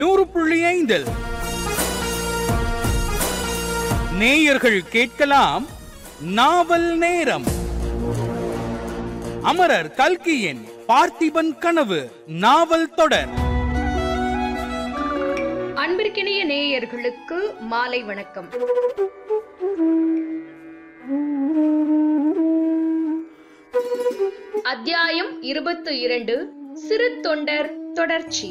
நூறு புள்ளி ஐந்தில் நேயர்கள் கேட்கலாம் நாவல் நேரம் அமரர் கல்கியின் பார்த்திபன் கனவு நாவல் தொடர் அன்பிற்கினிய நேயர்களுக்கு மாலை வணக்கம் அத்தியாயம் இருபத்து இரண்டு சிறு தொண்டர் தொடர்ச்சி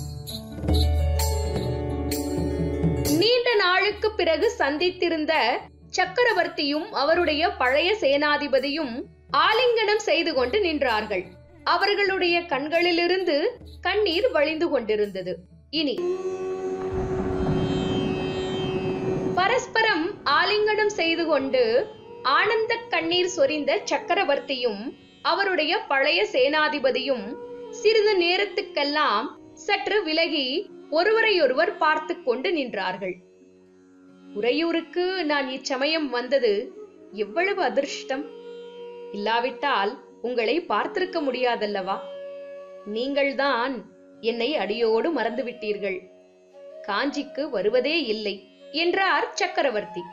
நீண்ட நாளுக்கு பிறகு சந்தித்திருந்த சக்கரவர்த்தியும் அவருடைய பழைய சேனாதிபதியும் ஆலிங்கனம் செய்து கொண்டு நின்றார்கள் அவர்களுடைய கண்களிலிருந்து கண்ணீர் வழிந்து கொண்டிருந்தது இனி பரஸ்பரம் ஆலிங்கனம் செய்து கொண்டு ஆனந்த கண்ணீர் சொரிந்த சக்கரவர்த்தியும் அவருடைய பழைய சேனாதிபதியும் சிறிது நேரத்துக்கெல்லாம் சற்று விலகி ஒருவரையொருவர் பார்த்து கொண்டு நின்றார்கள் உறையூருக்கு நான் இச்சமயம் வந்தது எவ்வளவு அதிர்ஷ்டம் இல்லாவிட்டால் உங்களை பார்த்திருக்க முடியாதல்லவா நீங்கள்தான் என்னை அடியோடு மறந்துவிட்டீர்கள் காஞ்சிக்கு வருவதே இல்லை என்றார் சக்கரவர்த்தி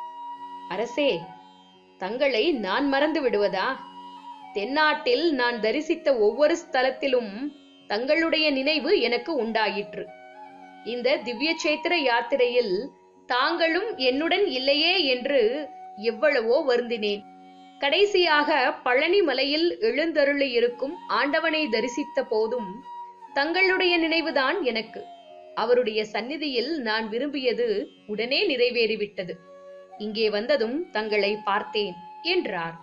அரசே தங்களை நான் மறந்து விடுவதா தென்னாட்டில் நான் தரிசித்த ஒவ்வொரு ஸ்தலத்திலும் தங்களுடைய நினைவு எனக்கு உண்டாயிற்று இந்த திவ்ய சேத்திர யாத்திரையில் தாங்களும் என்னுடன் இல்லையே என்று எவ்வளவோ வருந்தினேன் கடைசியாக பழனி மலையில் எழுந்தருளி இருக்கும் ஆண்டவனை தரிசித்த போதும் தங்களுடைய நினைவுதான் எனக்கு அவருடைய சந்நிதியில் நான் விரும்பியது உடனே நிறைவேறிவிட்டது இங்கே வந்ததும் தங்களை பார்த்தேன் என்றார்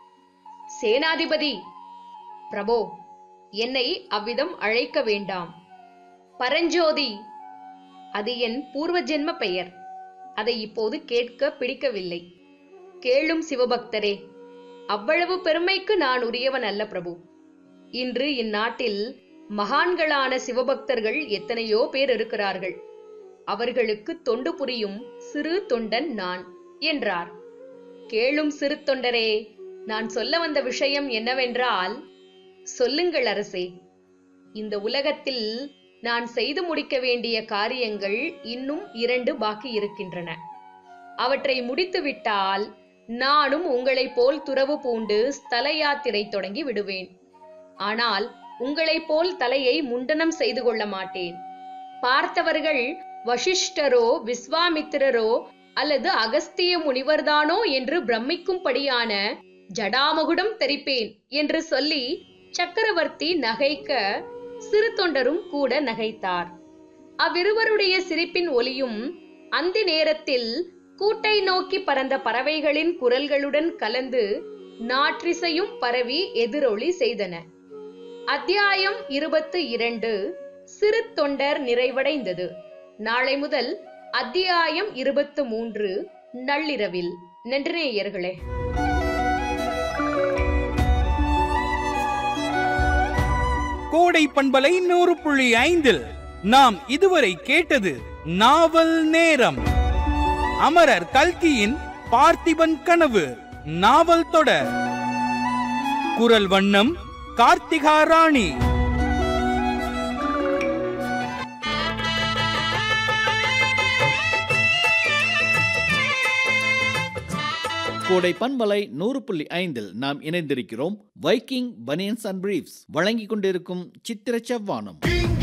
சேனாதிபதி பிரபோ என்னை அவ்விதம் அழைக்க வேண்டாம் பரஞ்சோதி அது என் பூர்வ ஜென்ம பெயர் அதை இப்போது கேட்க பிடிக்கவில்லை கேளும் சிவபக்தரே அவ்வளவு பெருமைக்கு நான் உரியவன் அல்ல பிரபு இன்று இந்நாட்டில் மகான்களான சிவபக்தர்கள் எத்தனையோ பேர் இருக்கிறார்கள் அவர்களுக்கு தொண்டு புரியும் சிறு தொண்டன் நான் என்றார் கேளும் சிறு தொண்டரே நான் சொல்ல வந்த விஷயம் என்னவென்றால் சொல்லுங்கள் அரசே இந்த உலகத்தில் நான் செய்து முடிக்க வேண்டிய காரியங்கள் இன்னும் இரண்டு பாக்கி இருக்கின்றன அவற்றை முடித்துவிட்டால் நானும் உங்களைப் போல் துறவு பூண்டு ஸ்தல யாத்திரை தொடங்கி விடுவேன் ஆனால் உங்களைப் போல் தலையை முண்டனம் செய்து கொள்ள மாட்டேன் பார்த்தவர்கள் வசிஷ்டரோ விஸ்வாமித்திரரோ அல்லது அகஸ்திய முனிவர்தானோ என்று பிரமிக்கும்படியான ஜடாமகுடம் தெரிப்பேன் என்று சொல்லி சக்கரவர்த்தி நகைக்க சிறு தொண்டரும் கூட நகைத்தார் அவ்விருவருடைய சிரிப்பின் ஒலியும் அந்த நேரத்தில் கூட்டை நோக்கி பறந்த பறவைகளின் குரல்களுடன் கலந்து நாற்றிசையும் பரவி எதிரொலி செய்தன அத்தியாயம் இருபத்து இரண்டு சிறு தொண்டர் நிறைவடைந்தது நாளை முதல் அத்தியாயம் இருபத்து மூன்று நள்ளிரவில் நன்றினேயர்களே கோடை பண்பலை நூறு புள்ளி ஐந்தில் நாம் இதுவரை கேட்டது நாவல் நேரம் அமரர் கல்கியின் பார்த்திபன் கனவு நாவல் தொடர் குரல் வண்ணம் கார்த்திகா ராணி கோடை பண்பலை நூறு புள்ளி ஐந்தில் நாம் இணைந்திருக்கிறோம் வைக்கிங் பனியன்ஸ் அண்ட் பிரீஃப்ஸ் வழங்கிக் கொண்டிருக்கும் சித்திர செவ்வானம்